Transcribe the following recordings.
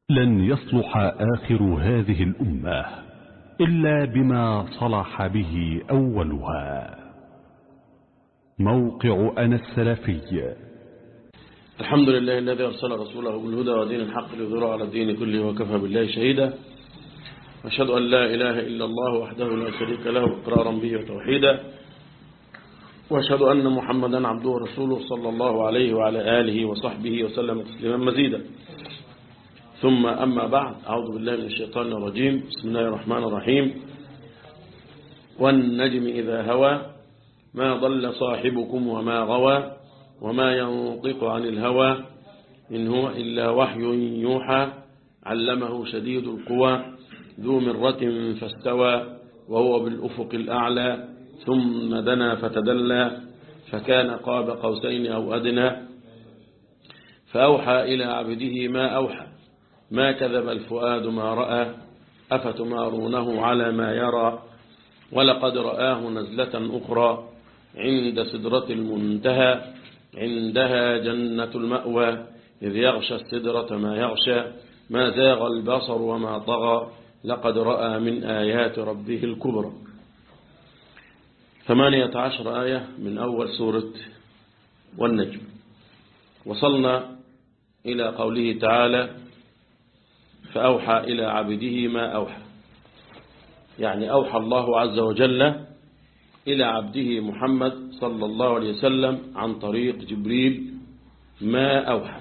لن يصلح آخر هذه الأمة إلا بما صلح به أولها موقع أنا السلفي الحمد لله الذي أرسل رسوله بالهدى ودين الحق ليظهره على الدين كله وكفى بالله شهيدا وأشهد أن لا إله إلا الله وحده لا شريك له إقرارا به وتوحيدا وأشهد أن محمدا عبده ورسوله صلى الله عليه وعلى آله وصحبه وسلم تسليما مزيدا ثم أما بعد أعوذ بالله من الشيطان الرجيم بسم الله الرحمن الرحيم والنجم إذا هوى ما ضل صاحبكم وما غوى وما ينطق عن الهوى إن هو إلا وحي يوحى علمه شديد القوى ذو مرة فاستوى وهو بالأفق الأعلى ثم دنا فتدلى فكان قاب قوسين أو أدنى فأوحى إلى عبده ما أوحى ما كذب الفؤاد ما رأى أفتمارونه على ما يرى ولقد رآه نزلة أخرى عند سدرة المنتهى عندها جنة المأوى إذ يغشى السدرة ما يغشى ما زاغ البصر وما طغى لقد رأى من آيات ربه الكبرى ثمانية عشر آية من أول سورة والنجم وصلنا إلى قوله تعالى فأوحى إلى عبده ما أوحى يعني أوحى الله عز وجل إلى عبده محمد صلى الله عليه وسلم عن طريق جبريل ما أوحى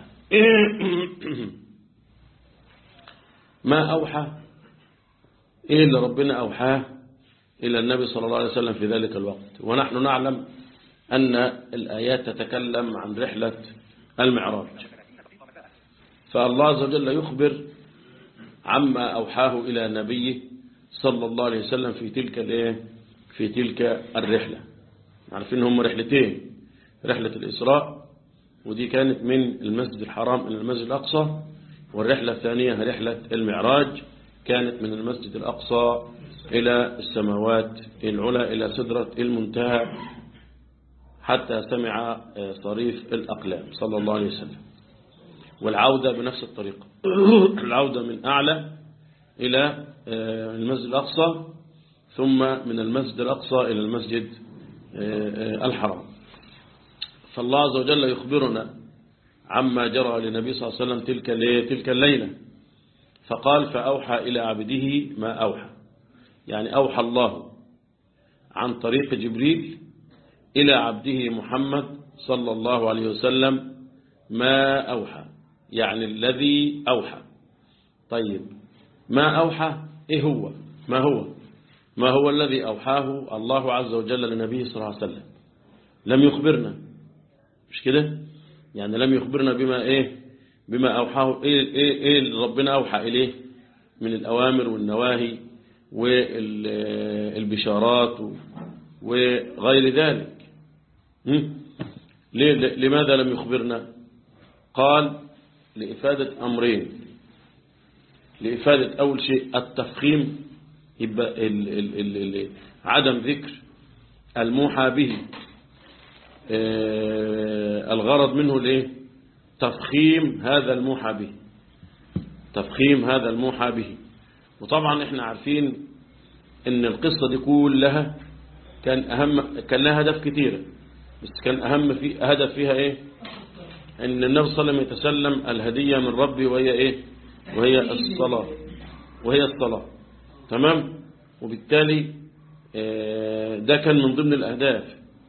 ما أوحى إيه اللي ربنا أوحاه إلى النبي صلى الله عليه وسلم في ذلك الوقت ونحن نعلم أن الآيات تتكلم عن رحلة المعراج فالله عز وجل يخبر عما أوحاه إلى نبيه صلى الله عليه وسلم في تلك الايه في تلك الرحلة عارفين هم رحلتين رحلة الإسراء ودي كانت من المسجد الحرام إلى المسجد الأقصى والرحلة الثانية رحلة المعراج كانت من المسجد الأقصى إلى السماوات العلى إلى سدرة المنتهى حتى سمع صريف الأقلام صلى الله عليه وسلم والعودة بنفس الطريقة العودة من أعلى إلى المسجد الأقصى ثم من المسجد الأقصى إلى المسجد الحرام فالله عز وجل يخبرنا عما جرى للنبي صلى الله عليه وسلم تلك تلك الليلة فقال فأوحى إلى عبده ما أوحى يعني أوحى الله عن طريق جبريل إلى عبده محمد صلى الله عليه وسلم ما أوحى يعني الذي أوحى طيب ما أوحى إيه هو ما هو ما هو الذي أوحاه الله عز وجل لنبيه صلى الله عليه وسلم لم يخبرنا مش كده يعني لم يخبرنا بما إيه بما أوحاه إيه, إيه, إيه ربنا أوحى إليه من الأوامر والنواهي والبشارات وغير ذلك لماذا لم يخبرنا قال لإفادة أمرين لإفادة أول شيء التفخيم يبقى ال ال ال ال عدم ذكر الموحى به الغرض منه الايه تفخيم هذا الموحى به تفخيم هذا الموحى به وطبعا احنا عارفين ان القصة دي كلها كان أهم كان لها هدف كتيرة بس كان أهم في هدف فيها ايه ان النبي صلى الله عليه وسلم يتسلم الهدية من ربي وهي ايه وهي الصلاة وهي الصلاة تمام وبالتالي ده كان من ضمن الأهداف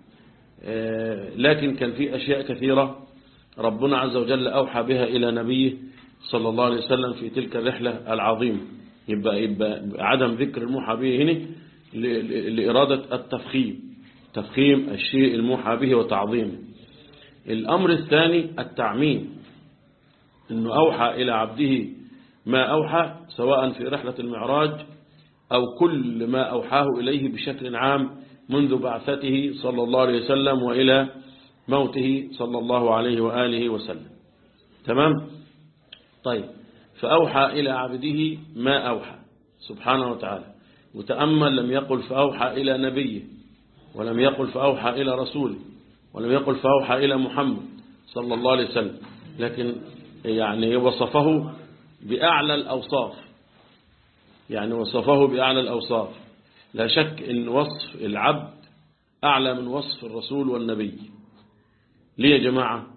لكن كان في أشياء كثيرة ربنا عز وجل أوحى بها إلى نبيه صلى الله عليه وسلم في تلك الرحلة العظيمة يبقى, يبقى عدم ذكر الموحى به هنا لإرادة التفخيم تفخيم الشيء الموحى به وتعظيمه الأمر الثاني التعميم أنه أوحى إلى عبده ما أوحى سواء في رحلة المعراج أو كل ما أوحاه إليه بشكل عام منذ بعثته صلى الله عليه وسلم وإلى موته صلى الله عليه وآله وسلم تمام طيب فأوحى إلى عبده ما أوحى سبحانه وتعالى وتأمل لم يقل فأوحى إلى نبيه ولم يقل فأوحى إلى رسوله ولم يقل فأوحى إلى محمد صلى الله عليه وسلم لكن يعني وصفه بأعلى الأوصاف يعني وصفه بأعلى الأوصاف لا شك أن وصف العبد أعلى من وصف الرسول والنبي ليه يا جماعة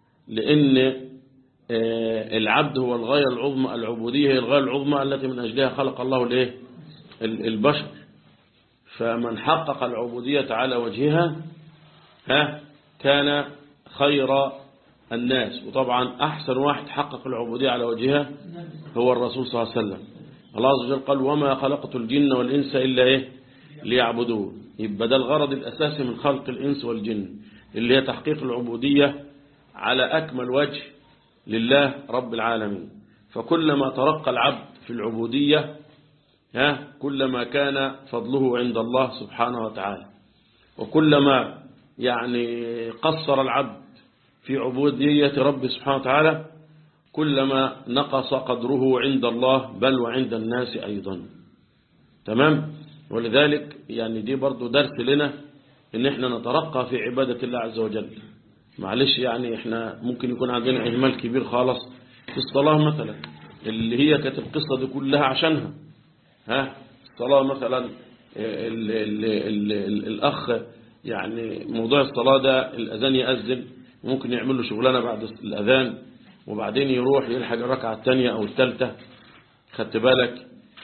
لأن العبد هو الغاية العظمى العبودية هي الغاية العظمى التي من أجلها خلق الله الايه البشر فمن حقق العبودية على وجهها ها كان خير الناس وطبعا أحسن واحد حقق العبودية على وجهها هو الرسول صلى الله عليه وسلم الله عز وجل قال وما خلقت الجن والإنس إلا إيه ليعبدون يبقى ده الغرض الأساسي من خلق الإنس والجن اللي هي تحقيق العبودية على أكمل وجه لله رب العالمين فكلما ترقى العبد في العبودية ها كلما كان فضله عند الله سبحانه وتعالى وكلما يعني قصر العبد في عبودية رب سبحانه وتعالى كلما نقص قدره عند الله بل وعند الناس أيضا تمام ولذلك يعني دي برضو درس لنا ان احنا نترقى في عبادة الله عز وجل معلش يعني احنا ممكن يكون عندنا اهمال كبير خالص في الصلاة مثلا اللي هي كانت القصة دي كلها عشانها ها الصلاة مثلا ال ال ال ال الأخ يعني موضوع الصلاة ده الأذان يأذن ممكن يعمل له شغلانة بعد الأذان وبعدين يروح يلحق الركعة الثانية أو الثالثة خدت بالك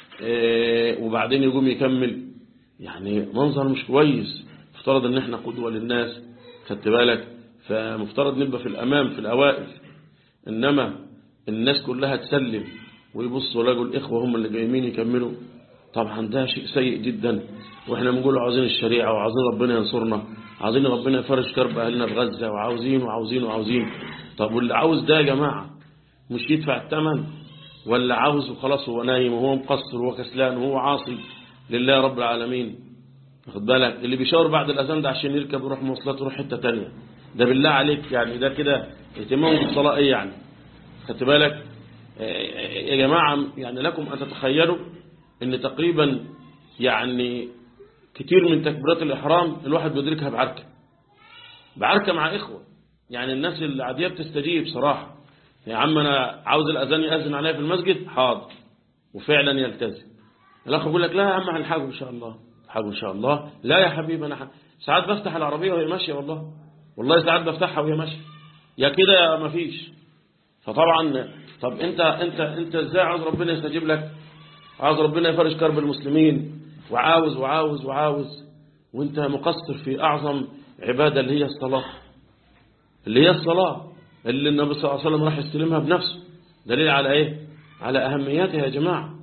اه وبعدين يقوم يكمل يعني منظر مش كويس مفترض ان احنا قدوة للناس خدت بالك فمفترض نبقى في الأمام في الأوائل إنما الناس كلها تسلم ويبصوا لقوا الإخوة هم اللي جايين يكملوا طبعا ده شيء سيء جدا واحنا بنقول عاوزين الشريعة وعاوزين ربنا ينصرنا عاوزين ربنا يفرج كرب أهلنا في غزة وعاوزين وعاوزين وعاوزين طب واللي عاوز ده يا جماعة مش يدفع الثمن ولا عاوز وخلاص هو نايم وهو مقصر وهو كسلان وهو عاصي لله رب العالمين واخد بالك اللي بيشاور بعد الأذان ده عشان يركب يروح مواصلات يروح حتة تانية ده بالله عليك يعني ده كده اهتمام بالصلاة ايه يعني خدت بالك يا جماعة يعني لكم أن تتخيلوا ان تقريبا يعني كتير من تكبيرات الإحرام الواحد بيدركها بعركة بعركة مع إخوة يعني الناس اللي عادية بتستجيب صراحة يا عم أنا عاوز الأذان يأذن عليا في المسجد حاضر وفعلا يلتزم الأخ يقول لك لا يا عم هنحاجه إن شاء الله حاجه إن شاء الله لا يا حبيبي أنا ساعات بفتح العربية وهي ماشية والله والله ساعات بفتحها وهي ماشية يا كده يا ما فيش فطبعا طب انت انت انت ازاي عاوز ربنا يستجيب لك عاوز ربنا يفرج كرب المسلمين وعاوز وعاوز وعاوز وانت مقصر في اعظم عبادة اللي هي الصلاة اللي هي الصلاة اللي النبي صلى الله عليه وسلم راح يستلمها بنفسه دليل على ايه على اهميتها يا جماعة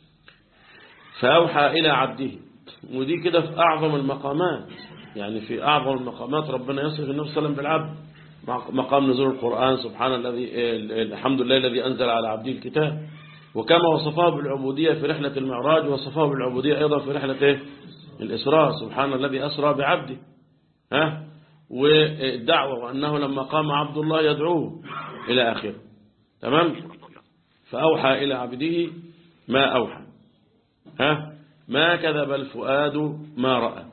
فاوحى الى عبده ودي كده في اعظم المقامات يعني في أعظم المقامات ربنا يصف النبي صلى الله عليه وسلم بالعبد مقام نزول القرآن سبحان الذي الحمد لله الذي أنزل على عبده الكتاب وكما وصفه بالعبودية في رحلة المعراج وصفه بالعبودية أيضا في رحلة إيه؟ الإسراء سبحان الذي أسرى بعبده ها والدعوة وأنه لما قام عبد الله يدعوه إلى آخره تمام فأوحى إلى عبده ما أوحى ها ما كذب الفؤاد ما رأى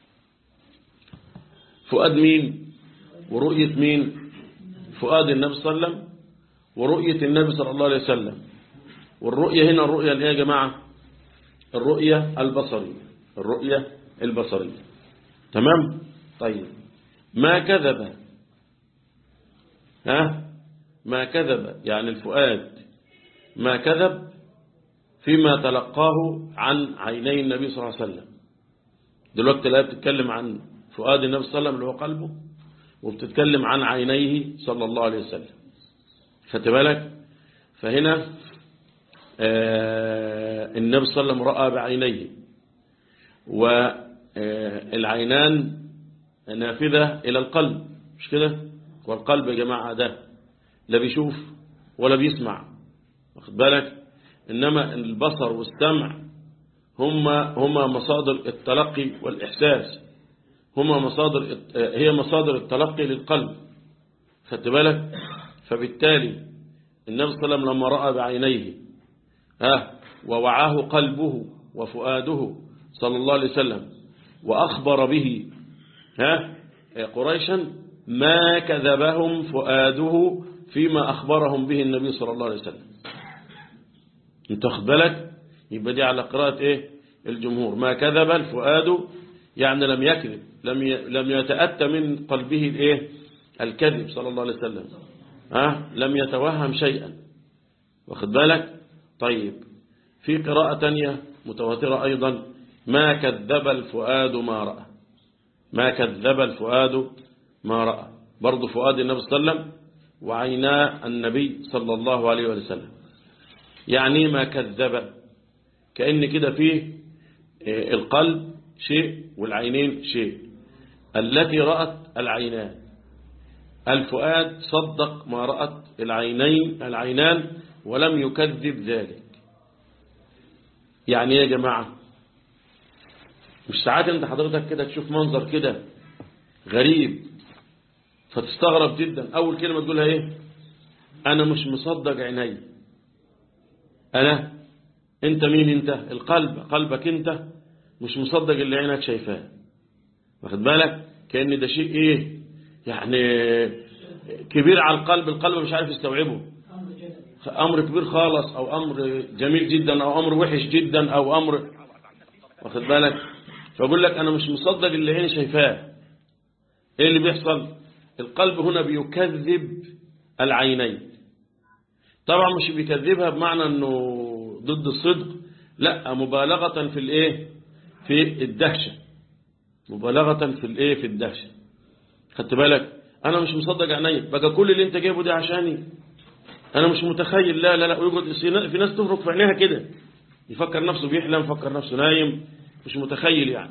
فؤاد مين ورؤية مين فؤاد النبي صلى الله عليه وسلم ورؤية النبي صلى الله عليه وسلم والرؤية هنا الرؤية اللي هي يا جماعة الرؤية البصرية الرؤية البصرية تمام طيب ما كذب ها ما كذب يعني الفؤاد ما كذب فيما تلقاه عن عيني النبي صلى الله عليه وسلم دلوقتي الآية بتتكلم عن فؤاد النبي صلى الله عليه وسلم اللي هو قلبه وبتتكلم عن عينيه صلى الله عليه وسلم خدت بالك فهنا آه النبي صلى الله عليه وسلم رأى بعينيه والعينان نافذة إلى القلب مش كده والقلب يا جماعة ده لا بيشوف ولا بيسمع واخد بالك إنما البصر والسمع هما هما مصادر التلقي والإحساس هما مصادر هي مصادر التلقي للقلب خدت بالك فبالتالي النبي صلى الله عليه وسلم لما رأى بعينيه ها ووعاه قلبه وفؤاده صلى الله عليه وسلم وأخبر به ها قريشا ما كذبهم فؤاده فيما أخبرهم به النبي صلى الله عليه وسلم انت واخد بالك يبقى دي على قراءة ايه الجمهور ما كذب الفؤاد يعني لم يكذب لم ي... لم يتأتى من قلبه الايه الكذب صلى الله عليه وسلم ها لم يتوهم شيئا واخد بالك طيب في قراءة تانية متواترة أيضا ما كذب الفؤاد ما رأى ما كذب الفؤاد ما رأى برضو فؤاد النبي صلى الله عليه وسلم وعينا النبي صلى الله عليه وسلم يعني ما كذب كأن كده فيه القلب شيء والعينين شيء التي رأت العينان الفؤاد صدق ما رأت العينين العينان ولم يكذب ذلك يعني ايه يا جماعة مش ساعات انت حضرتك كده تشوف منظر كده غريب فتستغرب جدا اول كلمة تقولها ايه انا مش مصدق عيني انا انت مين انت القلب قلبك انت مش مصدق اللي عينك شايفاه واخد بالك كأن ده شيء ايه يعني كبير على القلب القلب مش عارف يستوعبه امر كبير خالص او امر جميل جدا او امر وحش جدا او امر واخد بالك فبقول لك انا مش مصدق اللي عيني شايفاه ايه اللي بيحصل القلب هنا بيكذب العينين طبعا مش بيكذبها بمعنى انه ضد الصدق لا مبالغة في الايه في الدهشة مبالغة في الايه في الدهشة خدت بالك انا مش مصدق عيني بقى كل اللي انت جايبه ده عشاني انا مش متخيل لا لا لا ويقعد في ناس تفرق في عينيها كده يفكر نفسه بيحلم يفكر نفسه نايم مش متخيل يعني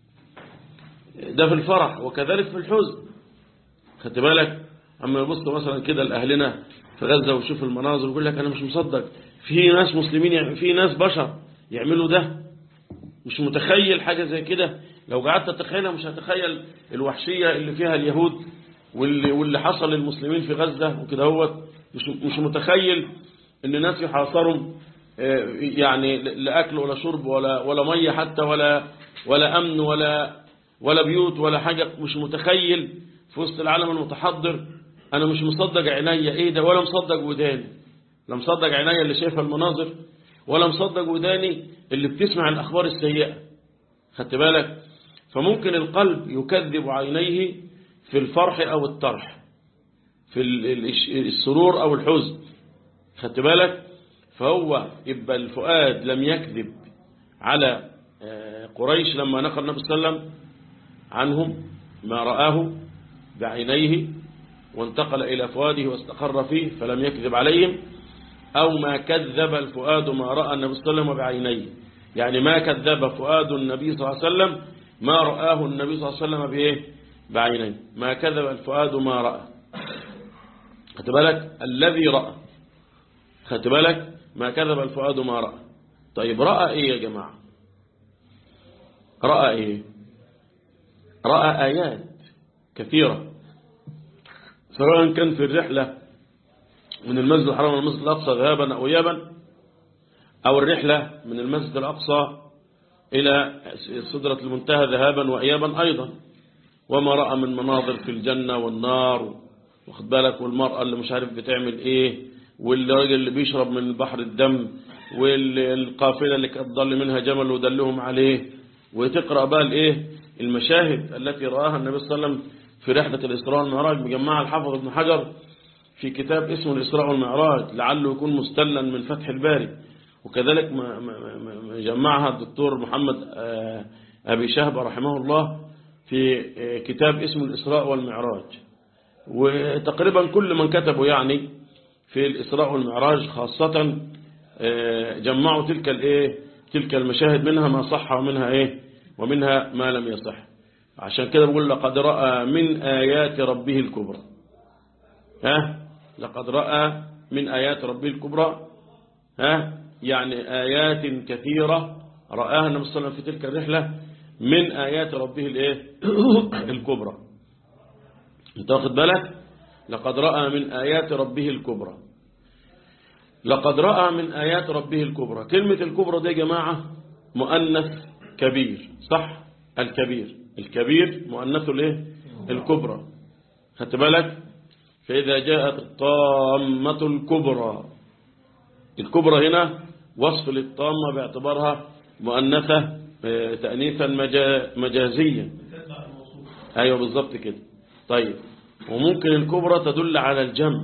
ده في الفرح وكذلك في الحزن خدت بالك اما يبص مثلا كده لاهلنا في غزه ويشوف المناظر ويقول لك انا مش مصدق في ناس مسلمين يعني في ناس بشر يعملوا ده مش متخيل حاجه زي كده لو قعدت تتخيلها مش هتخيل الوحشيه اللي فيها اليهود واللي واللي حصل للمسلمين في غزه وكده هو مش مش متخيل ان ناس يحاصروا يعني لا اكل ولا شرب ولا ولا ميه حتى ولا ولا امن ولا ولا بيوت ولا حاجه مش متخيل في وسط العالم المتحضر انا مش مصدق عينيا ايه ده ولا مصدق وداني لا مصدق عينيا اللي شايفه المناظر ولا مصدق وداني اللي بتسمع الاخبار السيئه خدت بالك فممكن القلب يكذب عينيه في الفرح او الطرح في السرور او الحزن خدت بالك فهو يبقى الفؤاد لم يكذب على قريش لما نقل النبي صلى الله عليه وسلم عنهم ما رآه بعينيه وانتقل إلى فؤاده واستقر فيه فلم يكذب عليهم أو ما كذب الفؤاد ما رأى النبي صلى الله عليه وسلم بعينيه يعني ما كذب فؤاد النبي صلى الله عليه وسلم ما رآه النبي صلى الله عليه وسلم بإيه بعينيه ما كذب الفؤاد ما رأى خدت بالك الذي رأى خدت بالك ما كذب الفؤاد ما رأى طيب رأى إيه يا جماعة رأى إيه رأى آيات كثيرة سواء كان في الرحلة من المسجد الحرام والمسجد الأقصى ذهابا أو إيابا أو الرحلة من المسجد الأقصى إلى صدرة المنتهى ذهابا وإيابا أيضا وما رأى من مناظر في الجنة والنار واخد بالك والمرأة اللي مش عارف بتعمل إيه والراجل اللي بيشرب من البحر الدم والقافلة اللي كانت ضل منها جمل ودلهم عليه وتقرأ بقى الإيه المشاهد التي رآها النبي صلى الله عليه وسلم في رحلة الإسراء والمعراج مجمعها الحافظ ابن حجر في كتاب اسمه الإسراء والمعراج لعله يكون مستلا من فتح الباري وكذلك جمعها الدكتور محمد أبي شهب رحمه الله في كتاب اسمه الإسراء والمعراج وتقريبا كل من كتبوا يعني في الإسراء والمعراج خاصة جمعوا تلك الايه تلك المشاهد منها ما صح ومنها ايه ومنها ما لم يصح عشان كده بقول لقد رأى من آيات ربه الكبرى ها لقد رأى من آيات ربه الكبرى ها يعني آيات كثيرة رآها النبي صلى الله عليه وسلم في تلك الرحلة من آيات ربه الايه الكبرى انت واخد بالك لقد رأى من آيات ربه الكبرى لقد رأى من آيات ربه الكبرى كلمة الكبرى دي يا جماعة مؤنث كبير صح الكبير الكبير مؤنث الايه الكبرى خدت بالك فإذا جاءت الطامة الكبرى الكبرى هنا وصف للطامة باعتبارها مؤنثة آه، تأنيثا مجا- مجازيا أيوة بالظبط كده طيب وممكن الكبرى تدل على الجمع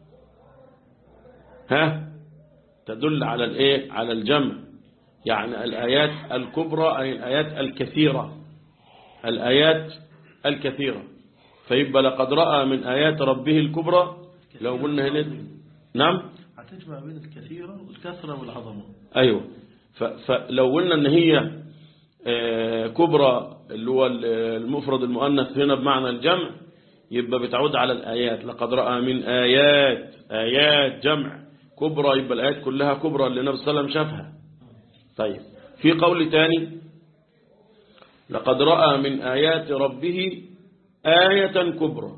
ها تدل على الايه على الجمع يعني الآيات الكبرى أي الآيات الكثيرة الآيات الكثيرة فيبقى لقد رأى من آيات ربه الكبرى لو قلنا هنا نعم هتجمع بين الكثيرة والكثرة والعظمة أيوة ف- فلو قلنا ان هي آه، كبرى اللي هو ال- المفرد المؤنث هنا بمعنى الجمع يبقى بتعود على الآيات لقد رأى من آيات آيات جمع كبرى يبقى الآيات كلها كبرى اللي النبي صلى الله عليه وسلم شافها طيب في قول تاني لقد رأى من آيات ربه آية كبرى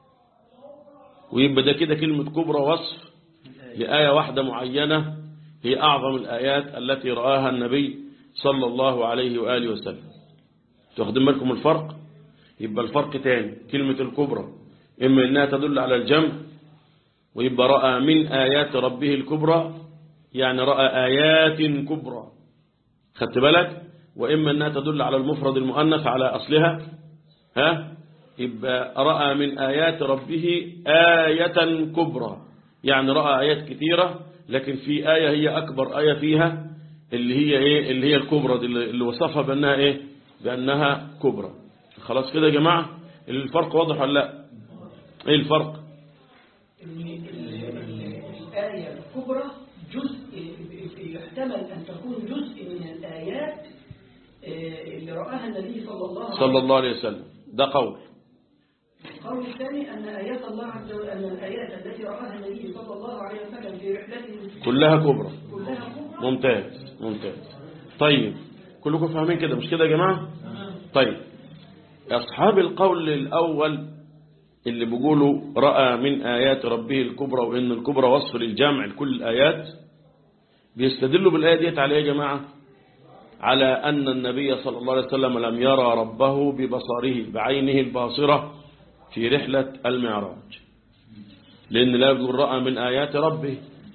ويبقى ده كده كلمة كبرى وصف لآية واحدة معينة هي أعظم الآيات التي رآها النبي صلى الله عليه وآله وسلم تاخدين بالكم الفرق يبقى الفرق تاني كلمة الكبرى إما إنها تدل على الجمع ويبقى رأى من آيات ربه الكبرى يعني رأى آيات كبرى خدت بالك وإما أنها تدل على المفرد المؤنث على أصلها ها يبقى رأى من آيات ربه آية كبرى يعني رأى آيات كثيرة لكن في آية هي أكبر آية فيها اللي هي إيه اللي هي الكبرى دي اللي وصفها بأنها إيه بأنها كبرى خلاص كده يا جماعة الفرق واضح ولا لا إيه الفرق إن ال- ال- الآية الكبرى جزء يحتمل أن تكون جزء من الآيات آه، اللي رآها النبي صلى الله عليه صلى وسلم الله عليه وسلم ده قول القول الثاني أن آيات الله عز وجل أن الآيات التي رآها النبي صلى الله عليه وسلم في رحلته كلها كبرى كلها كبرى ممتاز ممتاز طيب كلكم فاهمين كده مش كده يا جماعة طيب أصحاب القول الأول اللي بيقولوا رأى من آيات ربه الكبرى وإن الكبرى وصف للجمع لكل الآيات بيستدلوا بالآية ديت على إيه يا جماعة على أن النبي صلى الله عليه وسلم لم يرى ربه ببصره بعينه الباصرة في رحلة المعراج لأن لا يقول رأى من آيات ربه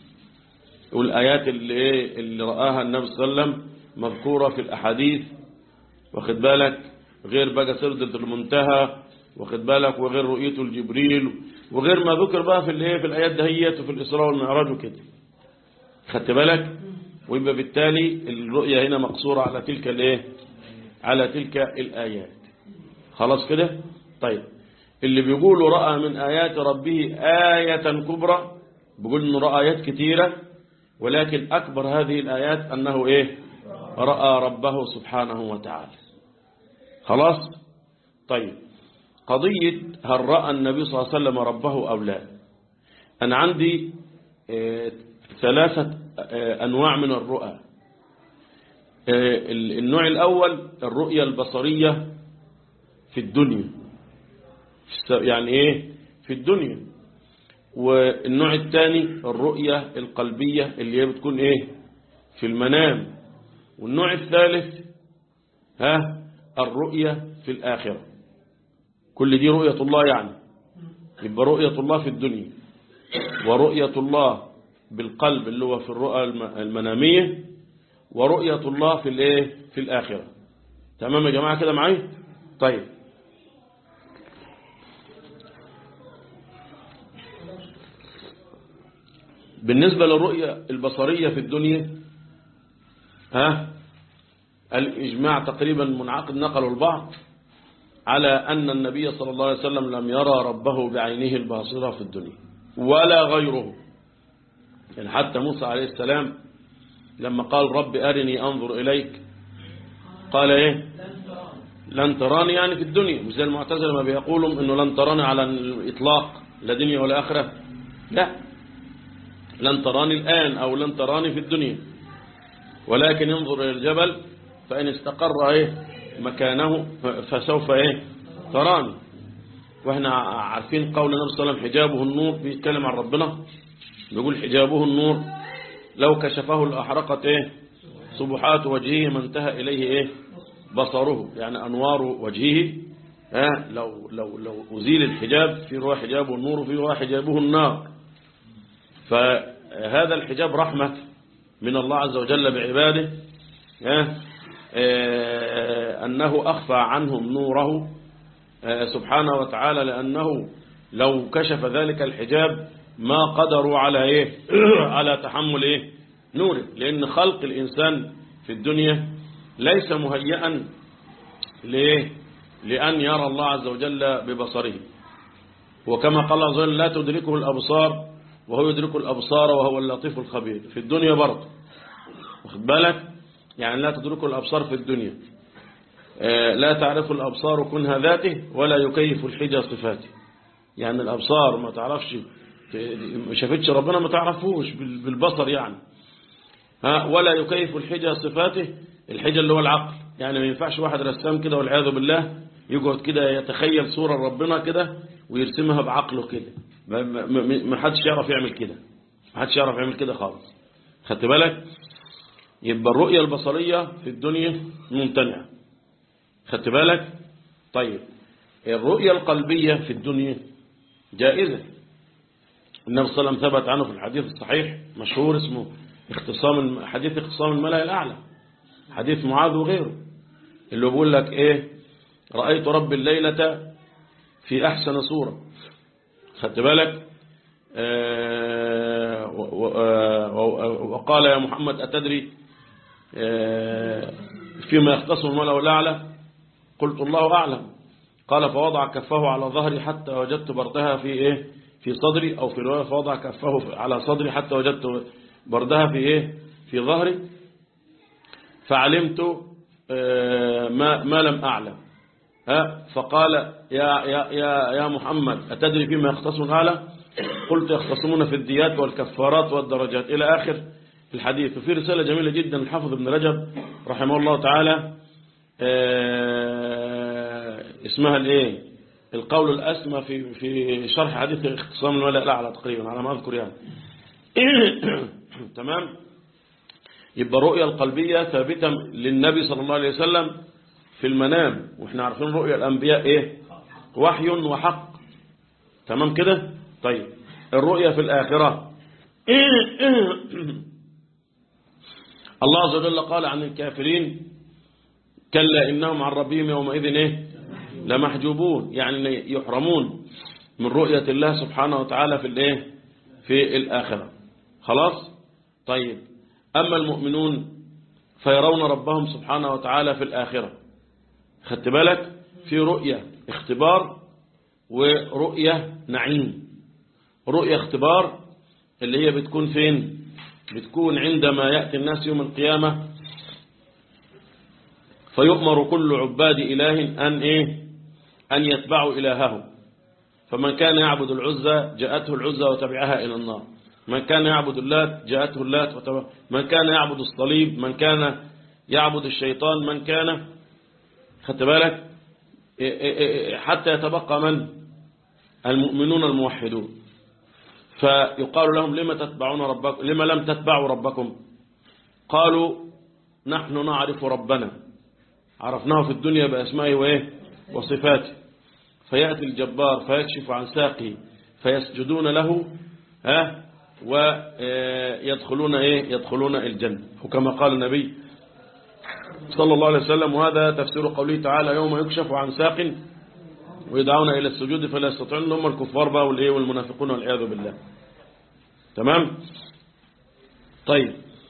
والآيات اللي, إيه اللي رآها النبي صلى الله عليه وسلم مذكورة في الأحاديث واخد بالك غير بقى سردة المنتهى واخد بالك وغير رؤيته لجبريل وغير ما ذكر بقى في الايه في الآيات دهيت وفي الإسراء والمعراج وكده خدت بالك ويبقى بالتالي الرؤية هنا مقصورة على تلك الايه على تلك الآيات خلاص كده طيب اللي بيقولوا رأى من آيات ربه آية كبرى بيقول انه رأى آيات كتيرة ولكن أكبر هذه الآيات أنه إيه رأى ربه سبحانه وتعالى خلاص طيب قضية هل رأى النبي صلى الله عليه وسلم ربه أو لا أنا عندي آه، ثلاثة آه، أنواع من الرؤى آه، النوع الأول الرؤية البصرية في الدنيا يعني إيه في الدنيا والنوع الثاني الرؤية القلبية اللي هي بتكون إيه في المنام والنوع الثالث ها الرؤية في الآخرة كل دي رؤية الله يعني يبقى رؤية الله في الدنيا ورؤية الله بالقلب اللي هو في الرؤى الم- المنامية ورؤية الله في الايه في الآخرة تمام يا جماعة كده معايا طيب بالنسبة للرؤية البصرية في الدنيا ها الإجماع تقريبا منعقد نقله البعض على أن النبي صلى الله عليه وسلم لم يرى ربه بعينه الباصرة في الدنيا ولا غيره يعني حتى موسى عليه السلام لما قال رب أرني أنظر إليك قال إيه لن تراني يعني في الدنيا مش زي المعتزلة ما بيقولوا إنه لن تراني على الإطلاق لا دنيا ولا آخرة لا لن تراني الآن أو لن تراني في الدنيا ولكن ينظر إلى الجبل فإن استقر إيه مكانه ف- فسوف إيه تراني وإحنا عارفين قول النبي صلى الله عليه وسلم حجابه النور بيتكلم عن ربنا بيقول حجابه النور لو كشفه لأحرقت إيه صبحات وجهه ما انتهى إليه إيه بصره يعني أنوار وجهه ها لو لو لو أزيل الحجاب في رواية حجابه النور وفي رواية حجابه النار فهذا الحجاب رحمة من الله عز وجل بعباده ها؟ آه، أنه أخفى عنهم نوره آه، سبحانه وتعالى لأنه لو كشف ذلك الحجاب ما قدروا على إيه على تحمل إيه نوره لأن خلق الإنسان في الدنيا ليس مهيئا ليه لأن يرى الله عز وجل ببصره وكما قال الله عز وجل لا تدركه الأبصار وهو يدرك الأبصار وهو اللطيف الخبير في الدنيا برضه واخد بالك يعني لا تدركه الأبصار في الدنيا آه، لا تعرف الأبصار كنها ذاته ولا يكيف الحجى صفاته يعني الأبصار ما تعرفش ت- ما شافتش ربنا ما تعرفوش بال- بالبصر يعني ها ولا يكيف الحجى صفاته الحجى اللي هو العقل يعني ما ينفعش واحد رسام كده والعياذ بالله يقعد كده يتخيل صورة ربنا كده ويرسمها بعقله كده ما- ما ما- ما حدش يعرف يعمل كده ما حدش يعرف يعمل كده خالص خدت بالك يبقى الرؤية البصرية في الدنيا ممتنعة خدت بالك طيب الرؤية القلبية في الدنيا جائزة النبي صلى الله عليه وسلم ثبت عنه في الحديث الصحيح مشهور اسمه اختصام الم- حديث اختصام الملأ الأعلى حديث معاذ وغيره اللي بيقول لك ايه رأيت رب الليلة في أحسن صورة خدت بالك آه، و- و- آه، و- وقال يا محمد أتدري آه، فيما يختصم الملأ الأعلى قلت الله أعلم قال فوضع كفه على ظهري حتى وجدت بردها في إيه في صدري أو في رواية فوضع كفه على صدري حتى وجدت بردها في إيه في ظهري فعلمت آه، ما ما لم أعلم ها فقال يا يا يا يا محمد أتدري فيما يختصم الأعلى قلت يختصمون في الديات والكفارات والدرجات إلى آخر الحديث وفي رسالة جميلة جدا الحافظ ابن رجب رحمه الله تعالى آه، اسمها الايه القول الأسمى في في شرح حديث اختصام الملأ الأعلى تقريبا على ما أذكر يعني تمام يبقى الرؤية القلبية ثابتة للنبي صلى الله عليه وسلم في المنام واحنا عارفين رؤية الأنبياء ايه وحي وحق تمام كده طيب الرؤية في الآخرة الله عز وجل قال عن الكافرين كلا إنهم عن ربهم يومئذ إيه لمحجوبون يعني يحرمون من رؤية الله سبحانه وتعالى في الإيه في الآخرة خلاص طيب أما المؤمنون فيرون ربهم سبحانه وتعالى في الآخرة خدت بالك في رؤية اختبار ورؤية نعيم رؤية اختبار اللي هي بتكون فين بتكون عندما يأتي الناس يوم القيامة فيؤمر كل عباد إله أن إيه أن يتبعوا إلهه فمن كان يعبد العزة جاءته العزة وتبعها إلى النار من كان يعبد اللات جاءته اللات وتبعها من كان يعبد الصليب من كان يعبد الشيطان من كان خدت بالك حتى يتبقى من المؤمنون الموحدون فيقال لهم لما تتبعون ربكم لما لم تتبعوا ربكم قالوا نحن نعرف ربنا عرفناه في الدنيا بأسمائه وإيه وصفاته فيأتي الجبار فيكشف عن ساقه فيسجدون له ها ويدخلون إيه يدخلون الجنة وكما قال النبي صلى الله عليه وسلم وهذا تفسير قوله تعالى يوم يكشف عن ساق ويدعون إلى السجود فلا يستطيعون هم الكفار بقى والإيه والمنافقون والعياذ بالله تمام طيب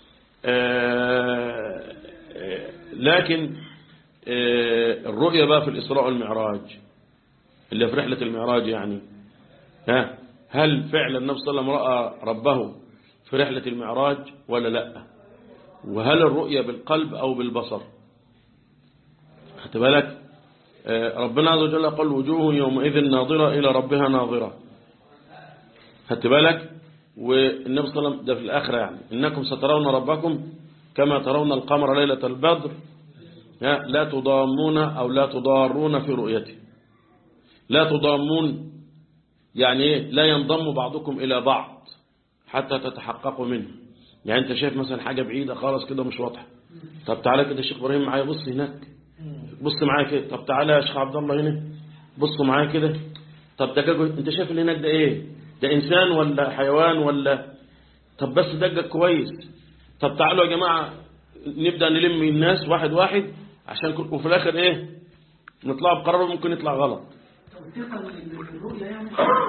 آه لكن آه الرؤية بقى في الإسراء والمعراج اللي في رحلة المعراج يعني ها هل فعلا النبي صلى الله عليه وسلم رأى ربه في رحلة المعراج ولا لا وهل الرؤية بالقلب أو بالبصر خدت بالك ربنا عز وجل قال وجوه يومئذ ناظرة إلى ربها ناظرة خدت بالك والنبي صلى الله عليه وسلم ده في الآخرة يعني إنكم سترون ربكم كما ترون القمر ليلة البدر لا تضامون أو لا تضارون في رؤيته لا تضامون يعني إيه لا ينضم بعضكم إلى بعض حتى تتحققوا منه يعني أنت شايف مثلا حاجة بعيدة خالص كده مش واضحة طب تعالى كده الشيخ إبراهيم معايا بص هناك بص معايا كده طب تعالى يا شيخ عبد الله هنا بص معايا كده طب ده انت شايف اللي هناك ده ايه ده انسان ولا حيوان ولا طب بس دقق كويس طب تعالوا يا جماعة نبدأ نلم الناس واحد واحد عشان كل... وفي الآخر إيه نطلع بقرار ممكن يطلع غلط توثيقا للرؤية يعني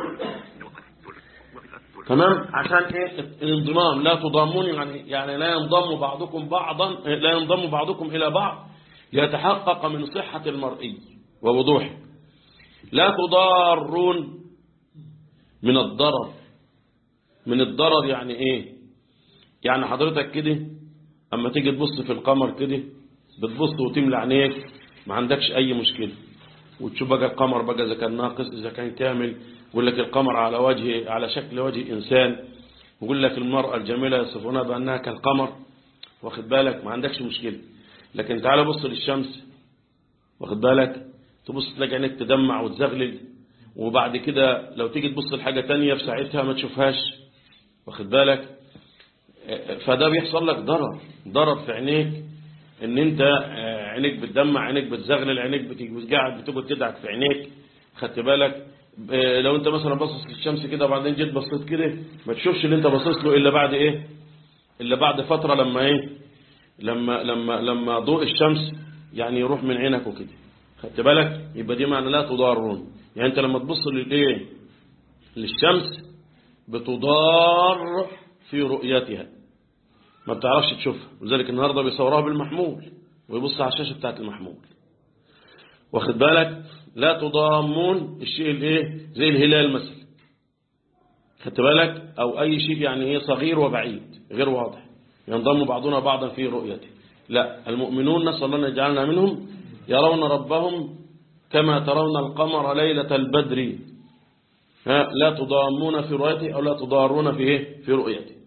تمام عشان ايه الانضمام لا تضامون يعني يعني لا ينضم بعضكم بعضا لا ينضم بعضكم الى بعض ليتحقق من صحة المرئي ووضوحه لا تضارون من الضرر من الضرر يعني ايه يعني حضرتك كده اما تيجي تبص في القمر كده بتبص وتملى عينيك ما عندكش اي مشكلة وتشوف بقى القمر بقى اذا كان ناقص اذا كان كامل يقول لك القمر على وجه على شكل وجه انسان ويقول لك المرأة الجميلة يصفونها بانها كالقمر واخد بالك ما عندكش مشكلة لكن تعال بص للشمس واخد بالك تبص تلاقي عينيك تدمع وتزغلل وبعد كده لو تيجي تبص لحاجة تانية في ساعتها ما تشوفهاش واخد بالك فده بيحصل لك ضرر ضرر في عينيك ان انت عينيك بتدمع عينيك بتزغلل عينيك بتقعد بتقعد تدعك في عينيك خدت بالك لو انت مثلا باصص للشمس كده وبعدين جيت بصيت كده ما تشوفش اللي انت باصص له الا بعد ايه الا بعد فترة لما ايه لما لما لما ضوء الشمس يعني يروح من عينك وكده خدت بالك يبقى دي معنى لا تضارون يعني انت لما تبص للايه للشمس بتضار في رؤيتها ما بتعرفش تشوفها لذلك النهارده بيصوروها بالمحمول ويبص على الشاشه بتاعت المحمول واخد بالك لا تضامون الشيء الايه زي الهلال مثلا خدت بالك او اي شيء يعني ايه صغير وبعيد غير واضح ينضم بعضنا بعضا في رؤيته لا المؤمنون نسال الله ان يجعلنا منهم يرون ربهم كما ترون القمر ليلة البدر ها لا تضامون في رؤيته او لا تضارون في ايه في رؤيته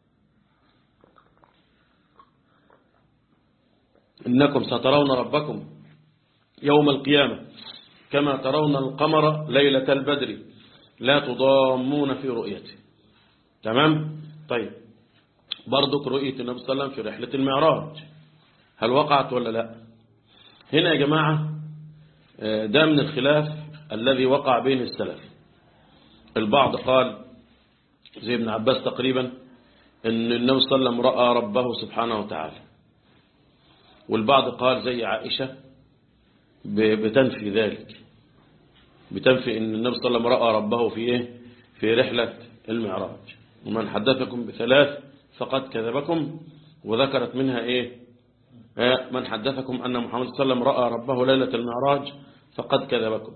إنكم سترون ربكم يوم القيامة كما ترون القمر ليلة البدر لا تضامون في رؤيته تمام طيب برضك رؤية النبي صلى الله عليه وسلم في رحلة المعراج هل وقعت ولا لا هنا يا جماعة ده من الخلاف الذي وقع بين السلف البعض قال زي ابن عباس تقريبا ان النبي صلى الله عليه وسلم رأى ربه سبحانه وتعالى والبعض قال زي عائشة بتنفي ذلك بتنفي ان النبي صلى الله عليه وسلم رأى ربه في ايه في رحلة المعراج ومن حدثكم بثلاث فقد كذبكم وذكرت منها ايه من حدثكم ان محمد صلى الله عليه وسلم رأى ربه ليلة المعراج فقد كذبكم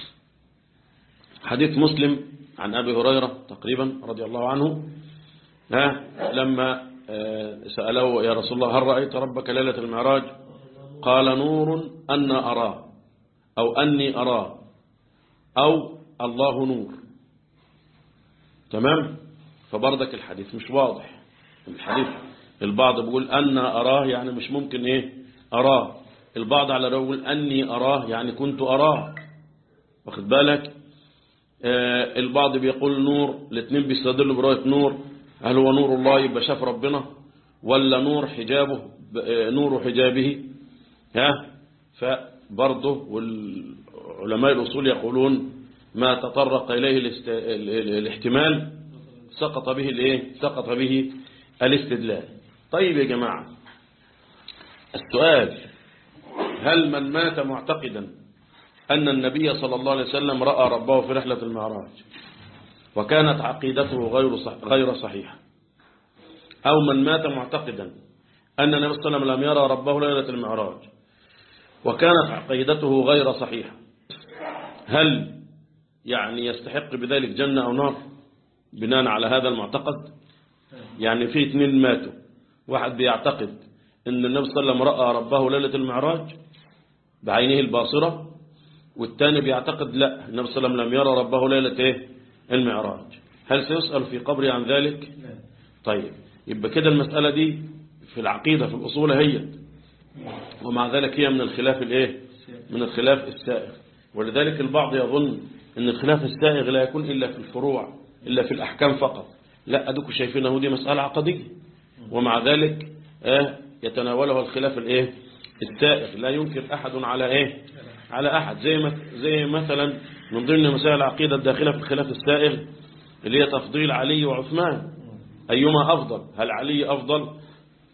حديث مسلم عن أبي هريرة تقريبا رضي الله عنه لما سأله يا رسول الله هل رأيت ربك ليلة المعراج قال نور أن أراه أو أني أراه أو الله نور تمام فبردك الحديث مش واضح الحديث البعض بيقول أن أراه يعني مش ممكن إيه أراه البعض على يقول أني أراه يعني كنت أراه واخد بالك آه البعض بيقول نور الاثنين بيستدلوا برؤية نور هل هو نور الله يبقى شاف ربنا ولا نور حجابه نور حجابه ها فبرضه والعلماء الأصول يقولون ما تطرق إليه الاست... الاحتمال سقط به الايه سقط به الاستدلال طيب يا جماعة السؤال هل من مات معتقدا أن النبي صلى الله عليه وسلم رأى ربه في رحلة المعراج وكانت عقيدته غير صح غير صحيحة أو من مات معتقدا أن النبي صلى الله عليه وسلم لم يرى ربه ليلة المعراج وكانت عقيدته غير صحيحة هل يعني يستحق بذلك جنة أو نار بناء على هذا المعتقد يعني في اثنين ماتوا واحد بيعتقد أن النبي صلى الله عليه وسلم رأى ربه ليلة المعراج بعينه الباصرة والثاني بيعتقد لا النبي صلى الله عليه وسلم لم يرى ربه ليلة ايه المعراج هل سيسأل في قبره عن ذلك طيب يبقى كده المسألة دي في العقيدة في الأصول هي ومع ذلك هي من الخلاف الايه من الخلاف السائغ ولذلك البعض يظن ان الخلاف السائغ لا يكون إلا في الفروع إلا في الأحكام فقط لا أدوكوا شايفينه دي مسألة عقدية ومع ذلك آه يتناولها الخلاف الايه السائغ لا ينكر أحد على ايه على أحد زي ما زي مثلا من ضمن مسائل العقيدة الداخلة في الخلاف السائغ اللي هي تفضيل علي وعثمان أيما أفضل هل علي أفضل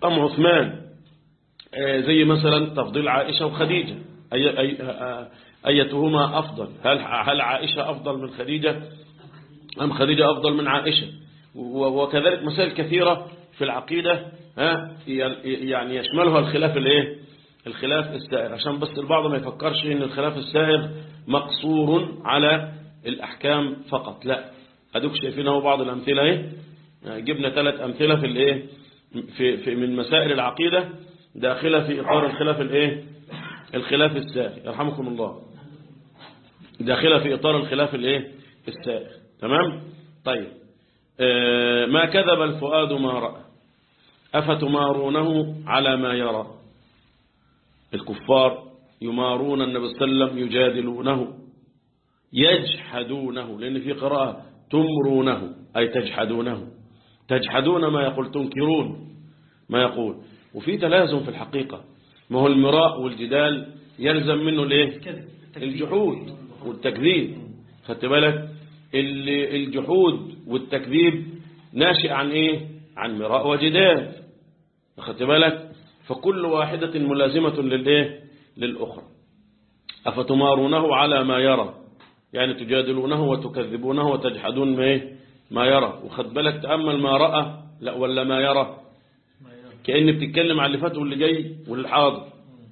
مقام عثمان آه، زي مثلا تفضيل عائشة وخديجة أي أي آه، أيتهما أفضل هل هل عائشة أفضل من خديجة أم خديجة أفضل من عائشة و- وكذلك مسائل كثيرة في العقيدة ها يعني يشملها الخلاف الايه الخلاف السائر عشان بس البعض ما يفكرش ان الخلاف السائر مقصور على الأحكام فقط لا أدوك شايفين اهو بعض الأمثلة اهي جبنا ثلاث أمثلة في الايه في, في من مسائل العقيدة داخلة في إطار الخلاف الايه الخلاف السائر يرحمكم الله داخلة في إطار الخلاف الايه السائر تمام طيب آه، ما كذب الفؤاد ما رأى أفتمارونه على ما يرى الكفار يمارون النبي صلى الله عليه وسلم يجادلونه يجحدونه لأن في قراءة تمرونه أي تجحدونه تجحدون ما يقول تنكرون ما يقول وفي تلازم في الحقيقة ما هو المراء والجدال يلزم منه الايه كذب الجحود والتكذيب خدت بالك ال- الجحود والتكذيب ناشئ عن ايه عن مراء وجدال خدت بالك فكل واحدة ملازمة للايه للأخرى أفتمارونه على ما يرى يعني تجادلونه وتكذبونه وتجحدون ما ايه ما يرى وخد بالك تأمل ما رأى لا ولا ما يرى ما يرى. كأن بتتكلم عن اللي فات واللي جاي واللي حاضر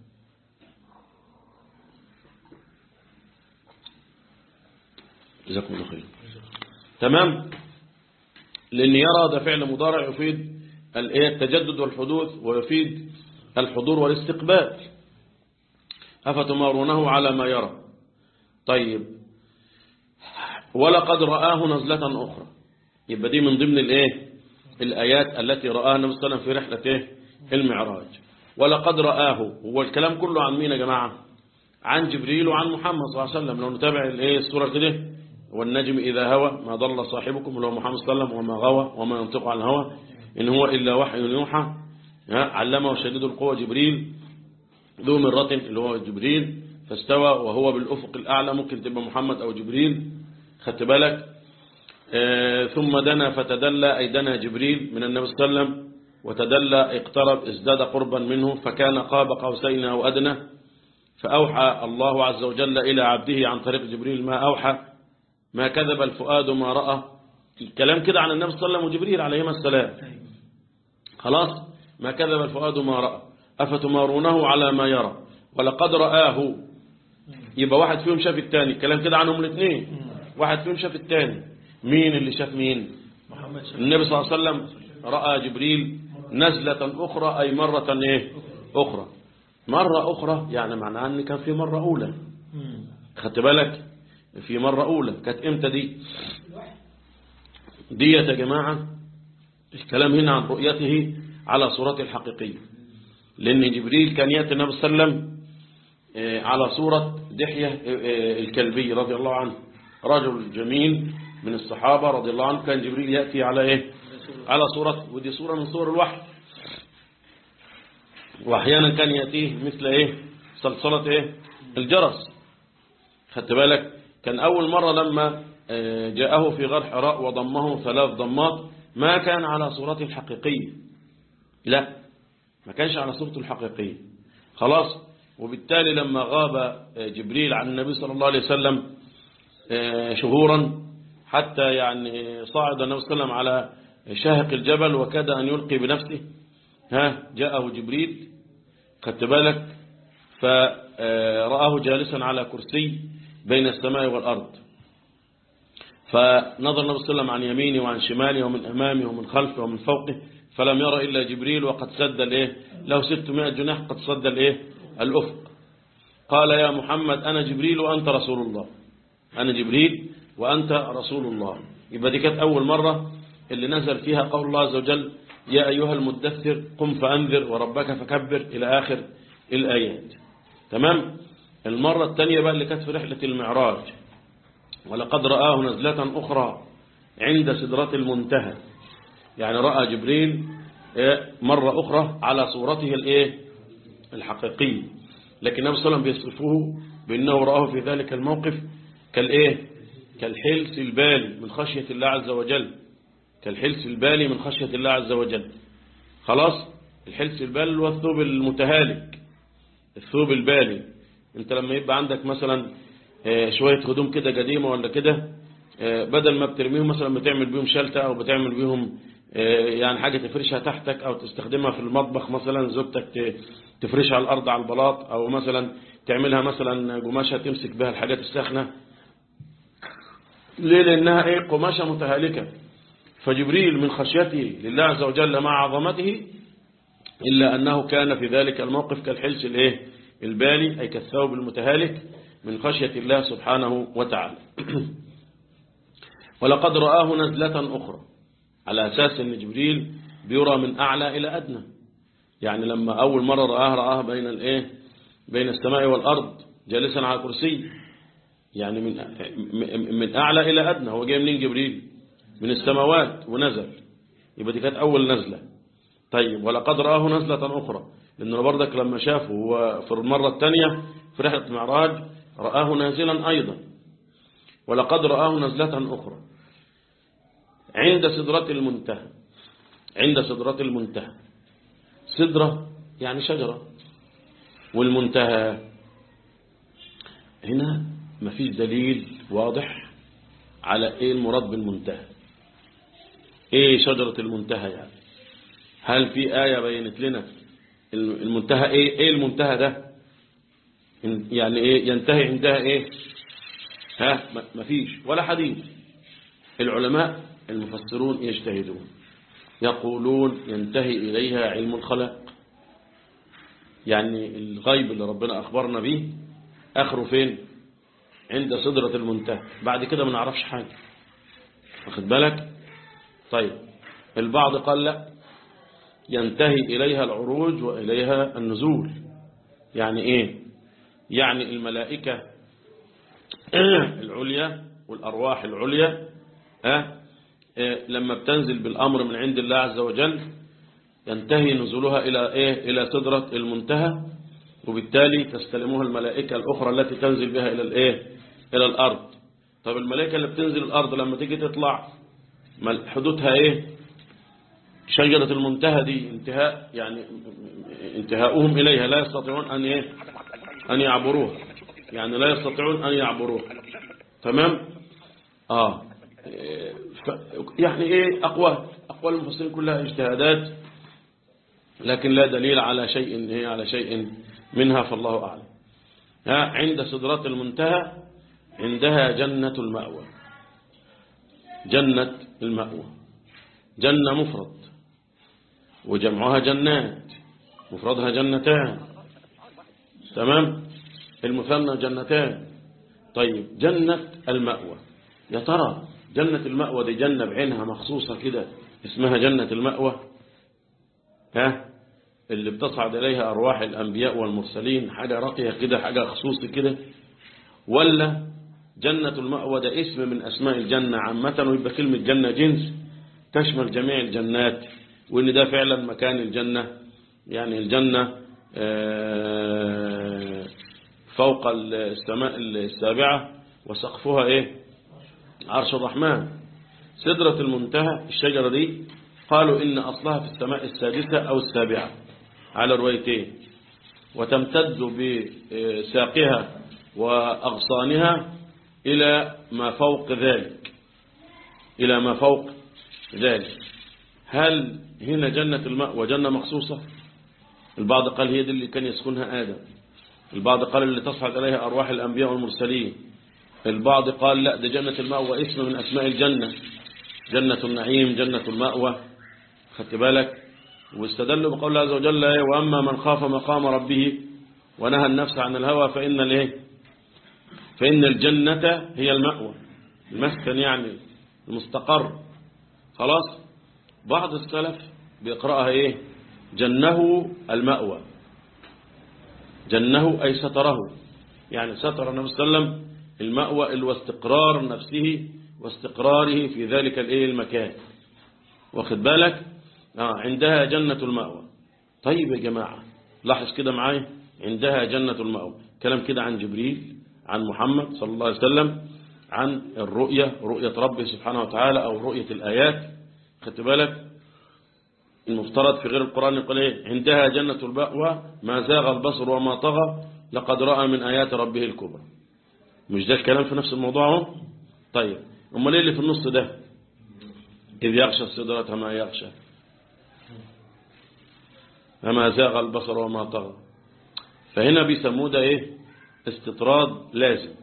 جزاكم الله خير تمام لأن يرى ده فعل مضارع يفيد الايه التجدد والحدوث ويفيد الحضور والاستقبال أفتمارونه على ما يرى طيب ولقد رآه نزلة أخرى يبقى دي من ضمن الايه الآيات التي رآها النبي صلى الله عليه وسلم في رحلة ايه المعراج ولقد رآه هو الكلام كله عن مين يا جماعة عن جبريل وعن محمد صلى الله عليه وسلم لو نتابع الايه السورة كده والنجم إذا هوى ما ضل صاحبكم اللي هو محمد صلى الله عليه وسلم وما غوى وما ينطق عن الهوى إن هو إلا وحي يوحى ها، علمه شديد القوة جبريل ذو مرة اللي هو جبريل فاستوى وهو بالأفق الأعلى ممكن تبقى محمد أو جبريل خدت بالك آه، ثم دنا فتدلى أي دنا جبريل من النبي صلى الله عليه وسلم وتدلى اقترب ازداد قربا منه فكان قاب قوسين أو أدنى فأوحى الله عز وجل إلى عبده عن طريق جبريل ما أوحى ما كذب الفؤاد ما رأى الكلام كده عن النبي صلى الله عليه وسلم وجبريل عليهما السلام خلاص ما كذب الفؤاد ما رأى أفتمارونه على ما يرى ولقد رآه يبقى واحد فيهم شاف التاني الكلام كده عنهم الاثنين واحد فيهم شاف التاني مين اللي شاف مين محمد شاف النبي صلى الله عليه وسلم رأى جبريل نزلة أخرى أي مرة إيه أخرى مرة أخرى يعني معناها أن كان في مرة أولى مم. خدت بالك في مرة أولى كانت إمتى دي ديت يا جماعة الكلام هنا عن رؤيته على صورته الحقيقية لأن جبريل كان يأتي النبي صلى الله عليه وسلم آه، على صورة دحية آه، آه، الكلبي رضي الله عنه رجل جميل من الصحابة رضي الله عنه كان جبريل يأتي على إيه على صورة ودي صورة من صور الوحي وأحيانا كان يأتيه مثل إيه صلصلة إيه الجرس خدت بالك كان أول مرة لما آه، جاءه في غار حراء وضمه ثلاث ضمات ما كان على صورته الحقيقية لا ما كانش على صورته الحقيقية خلاص وبالتالي لما غاب آه، جبريل عن النبي صلى الله عليه وسلم آه، شهورا حتى يعني صعد النبي صلى الله عليه وسلم على شاهق الجبل وكاد أن يلقي بنفسه ها جاءه جبريل خدت بالك فرآه جالسا على كرسي بين السماء والأرض فنظر النبي صلى الله عليه وسلم عن يمينه وعن شماله ومن أمامه ومن خلفه ومن فوقه فلم يرى إلا جبريل وقد سد الإيه له 600 جناح قد سد الإيه الأفق قال يا محمد أنا جبريل وأنت رسول الله أنا جبريل وأنت رسول الله يبقى دي كانت أول مرة اللي نزل فيها قول الله عز وجل يا أيها المدثر قم فأنذر وربك فكبر إلى آخر الآيات تمام المرة الثانية بقى اللي كانت في رحلة المعراج ولقد رآه نزلة أخرى عند سدرة المنتهى يعني رأى جبريل إيه، مرة أخرى على صورته الإيه الحقيقية لكن النبي صلى الله عليه وسلم بيصفه بأنه رآه في ذلك الموقف كالإيه كالحلس البالي من خشية الله عز وجل كالحلس البالي من خشية الله عز وجل خلاص الحلس البال هو الثوب المتهالك الثوب البالي انت لما يبقى عندك مثلا آه، شوية هدوم كده قديمة ولا كده آه، بدل ما بترميهم مثلا بتعمل بيهم شلتة او بتعمل بيهم آه، يعني حاجة تفرشها تحتك او تستخدمها في المطبخ مثلا زوجتك ت- تفرشها على الارض على البلاط او مثلا تعملها مثلا قماشة تمسك بها الحاجات الساخنة ليه لانها ايه قماشة متهالكة فجبريل من خشيته لله عز وجل مع عظمته إلا أنه كان في ذلك الموقف كالحلس الايه البالي أي كالثوب المتهالك من خشية الله سبحانه وتعالى ولقد رآه نزلة أخرى على أساس أن جبريل بيرى من أعلى إلى أدنى يعني لما أول مرة رآه رآه بين الإيه بين السماء والأرض جالسا على كرسي يعني من من أعلى إلى أدنى هو جاي منين جبريل من السماوات ونزل يبقى دي كانت أول نزلة طيب ولقد رآه نزلة أخرى لأنه بردك لما شافه هو في المرة الثانية في رحلة معراج رآه نازلا أيضا ولقد رآه نزلة أخرى عند سدرة المنتهى عند سدرة المنتهى سدرة يعني شجرة والمنتهى هنا مفيش دليل واضح على ايه المراد بالمنتهى ايه شجرة المنتهى يعني هل في آية بينت لنا المنتهى ايه ايه المنتهى ده يعني ايه ينتهي عندها ايه ها مفيش ولا حديث العلماء المفسرون يجتهدون يقولون ينتهي إليها علم الخلق يعني الغيب اللي ربنا أخبرنا به آخره فين عند صدرة المنتهى بعد كده ما نعرفش حاجة واخد بالك طيب البعض قال لا ينتهي إليها العروج وإليها النزول يعني إيه يعني الملائكة العليا والأرواح العليا أه لما بتنزل بالأمر من عند الله عز وجل ينتهي نزولها إلى إيه إلى سدرة المنتهى وبالتالي تستلمها الملائكة الأخرى التي تنزل بها إلى الإيه إلى الأرض طب الملائكة اللي بتنزل الأرض لما تيجي تطلع حدودها إيه شجرة المنتهى دي انتهاء يعني انتهاؤهم إليها لا يستطيعون أن إيه أن يعبروها يعني لا يستطيعون أن يعبروها تمام آه يعني إيه أقوال أقوال المفسرين كلها اجتهادات لكن لا دليل على شيء هي على شيء منها فالله أعلم ها عند سدرات المنتهى عندها جنة المأوى جنة المأوى جنة مفرد وجمعها جنات مفردها جنتان تمام المثنى جنتان طيب جنة المأوى يا ترى جنة المأوى دي جنة بعينها مخصوصة كده اسمها جنة المأوى ها اللي بتصعد إليها أرواح الأنبياء والمرسلين حاجة راقية كده حاجة خصوصي كده ولا جنة المأوى ده اسم من أسماء الجنة عامة ويبقى كلمة جنة جنس تشمل جميع الجنات وإن ده فعلا مكان الجنة يعني الجنة فوق السماء السابعة وسقفها إيه عرش الرحمن سدرة المنتهى الشجرة دي قالوا إن أصلها في السماء السادسة أو السابعة على روايتين وتمتد بساقها وأغصانها إلى ما فوق ذلك إلى ما فوق ذلك هل هنا جنة الماء وجنة مخصوصة البعض قال هي دي اللي كان يسكنها آدم البعض قال اللي تصعد إليها أرواح الأنبياء والمرسلين البعض قال لا ده جنة المأوى اسم من أسماء الجنة جنة النعيم جنة المأوى خدت بالك واستدلوا بقول الله عز وجل وأما من خاف مقام ربه ونهى النفس عن الهوى فإن الايه فإن الجنة هي المأوى المسكن يعني المستقر خلاص بعض السلف بيقرأها ايه جنه المأوى جنه أي ستره يعني ستر النبي صلى الله عليه وسلم المأوى اللي هو استقرار نفسه واستقراره في ذلك الايه المكان واخد بالك آه عندها جنة المأوى طيب يا جماعة لاحظ كده معايا عندها جنة المأوى كلام كده عن جبريل عن محمد صلى الله عليه وسلم عن الرؤية رؤية ربه سبحانه وتعالى أو رؤية الآيات خدت بالك المفترض في غير القرآن يقول ايه عندها جنة المأوى ما زاغ البصر وما طغى لقد رأى من آيات ربه الكبرى مش ده الكلام في نفس الموضوع اهو طيب امال ايه اللي في النص ده إذ يغشى السدرة ما يغشى فما زاغ البصر وما طغى فهنا بيسموه ده ايه استطراد لازم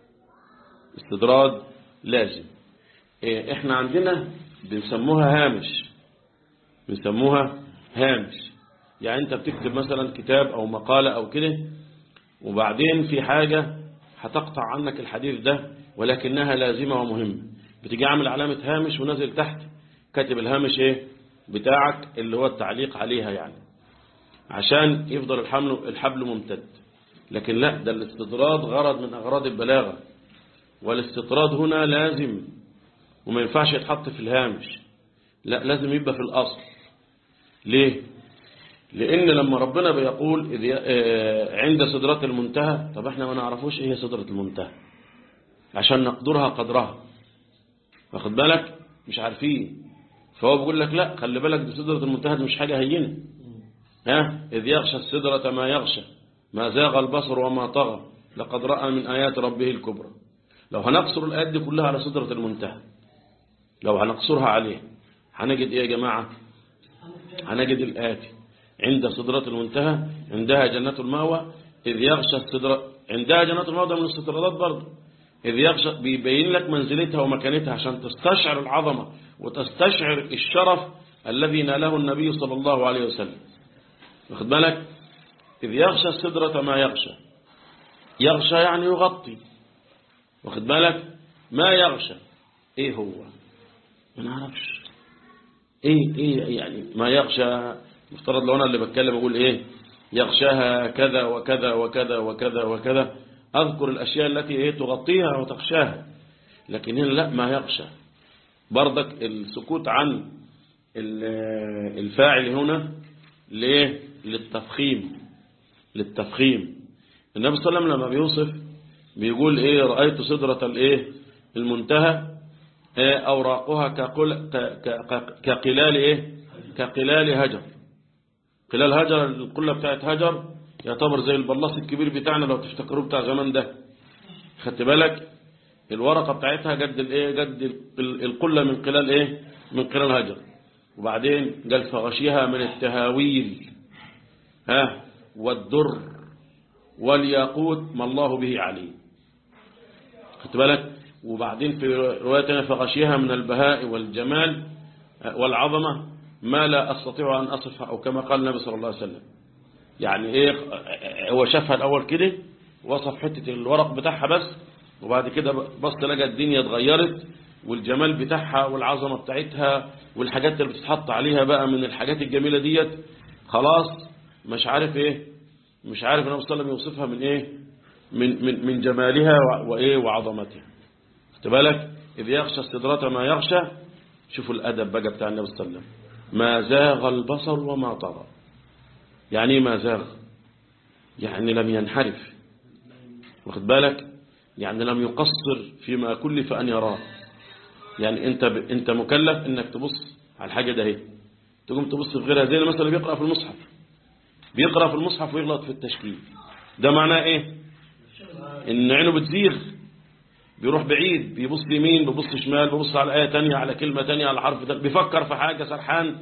استطراد لازم إيه احنا عندنا بنسموها هامش بنسموها هامش يعني انت بتكتب مثلا كتاب او مقالة او كده وبعدين في حاجة هتقطع عنك الحديث ده ولكنها لازمة ومهمة بتيجي عامل علامة هامش ونزل تحت كاتب الهامش ايه بتاعك اللي هو التعليق عليها يعني عشان يفضل الحمل الحبل ممتد لكن لا ده الاستطراد غرض من أغراض البلاغة والاستطراد هنا لازم وما ينفعش يتحط في الهامش لا لازم يبقى في الأصل ليه لأن لما ربنا بيقول إذ ي- آه، عند سدرة المنتهى طب احنا ما نعرفوش ايه هي سدرة المنتهى عشان نقدرها قدرها واخد بالك مش عارفين فهو بيقول لك لا خلي بالك دي سدرة المنتهى دي مش حاجة هينة ها إذ يغشى السدرة ما يغشى ما زاغ البصر وما طغى لقد رأى من آيات ربه الكبرى لو هنقصر الآيات دي كلها على سدرة المنتهى لو هنقصرها عليه هنجد إيه يا جماعة هنجد الآتي عند سدرة المنتهى عندها جنة المأوى إذ يغشى السدرة عندها جنة المأوى ده من الاستطرادات برضه إذ يغشى بيبين لك منزلتها ومكانتها عشان تستشعر العظمة وتستشعر الشرف الذي ناله النبي صلى الله عليه وسلم واخد بالك إذ يغشى السدرة ما يغشى يغشى يعني يغطي واخد بالك ما يغشى ايه هو ما نعرفش ايه ايه يعني ما يغشى مفترض لو انا اللي بتكلم اقول ايه يغشاها كذا وكذا وكذا وكذا وكذا اذكر الاشياء التي ايه تغطيها وتغشاها لكن هنا لا ما يغشى برضك السكوت عن ال- الفاعل هنا ليه للتفخيم للتفخيم النبي صلى الله عليه وسلم لما بيوصف بيقول ايه رأيت سدرة الايه المنتهى إيه اوراقها كقل ك- ك- كقلال ايه كقلال هجر قلال هجر القلة بتاعت هجر يعتبر زي البلاص الكبير بتاعنا لو تفتكروه بتاع زمان ده خدت بالك الورقة بتاعتها قد الايه قد ال- القلة من قلال ايه من قلال هجر وبعدين قال فغشيها من التهاويل ها والدر والياقوت ما الله به عليم خدت بالك وبعدين في رواية تانية فغشيها من البهاء والجمال والعظمة ما لا أستطيع أن أصفها أو كما قال النبي صلى الله عليه وسلم يعني إيه هو شافها الأول كده وصف حتة الورق بتاعها بس وبعد كده بص لقى الدنيا اتغيرت والجمال بتاعها والعظمة بتاعتها والحاجات اللي بتتحط عليها بقى من الحاجات الجميلة ديت خلاص مش عارف ايه مش عارف النبي صلى الله عليه وسلم يوصفها من ايه من من من جمالها و- وايه وعظمتها خد بالك اذ يغشى السدرة ما يغشى شوفوا الادب بقى بتاع النبي صلى الله عليه وسلم ما زاغ البصر وما طغى يعني ايه ما زاغ يعني لم ينحرف واخد بالك يعني لم يقصر فيما كلف ان يراه يعني انت ب... انت مكلف انك تبص على الحاجه ده اهي تقوم تبص في غيرها زي مثلا اللي بيقرا في المصحف بيقرا في المصحف ويغلط في التشكيل ده معناه ايه ان عينه بتزيغ بيروح بعيد بيبص يمين بيبص شمال بيبص على آية تانية على كلمة تانية على حرف تانية بيفكر في حاجة سرحان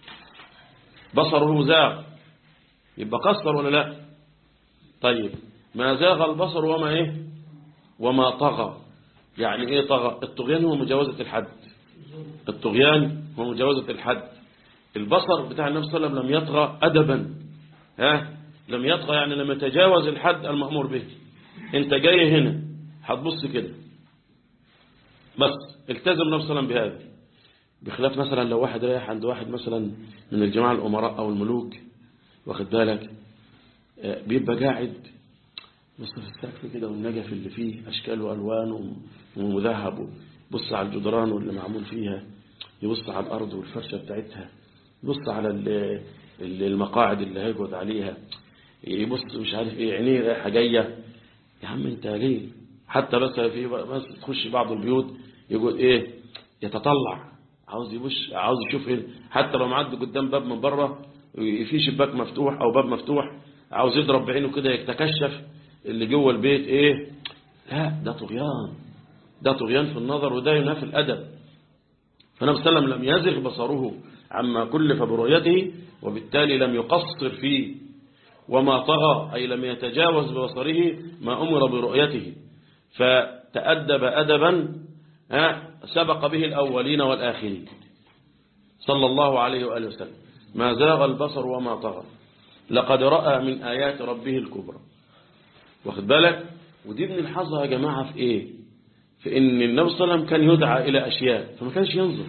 بصره زاغ يبقى قصر ولا لا طيب ما زاغ البصر وما ايه وما طغى يعني ايه طغى الطغيان هو مجاوزة الحد الطغيان هو مجاوزة الحد البصر بتاع النبي صلى الله عليه وسلم لم يطغى أدبا ها لم يطغى يعني لم يتجاوز الحد المأمور به انت جاي هنا هتبص كده بس التزم النبي صلى الله عليه وسلم بهذا بخلاف مثلا لو واحد رايح عند واحد مثلا من الجماعة الأمراء أو الملوك واخد بالك آه، بيبقى قاعد بص في السقف كده والنجف اللي فيه أشكال وألوان ومذهب بص على الجدران واللي معمول فيها يبص على الأرض والفرشة بتاعتها يبص على ال- ال- المقاعد اللي هيقعد عليها يبص مش عارف ايه عينيه رايحة جاية يا عم انت ليه حتى بس في بس تخش بعض البيوت يقول ايه يتطلع عاوز يبش عاوز يشوف ايه حتى لو معدي قدام باب من بره في شباك مفتوح او باب مفتوح عاوز يضرب بعينه كده يتكشف اللي جوه البيت ايه لا ده طغيان ده طغيان في النظر وده ينافي الادب فالنبي صلى الله عليه وسلم لم يزغ بصره عما كلف برؤيته وبالتالي لم يقصر فيه وما طغى أي لم يتجاوز ببصره ما أمر برؤيته فتأدب أدبا ها، سبق به الأولين والآخرين صلى الله عليه وآله وسلم ما زاغ البصر وما طغى لقد رأى من آيات ربه الكبرى واخد بالك ودي بنلحظها يا جماعة في إيه في إن النبي صلى الله عليه وسلم كان يدعى إلى أشياء فما كانش ينظر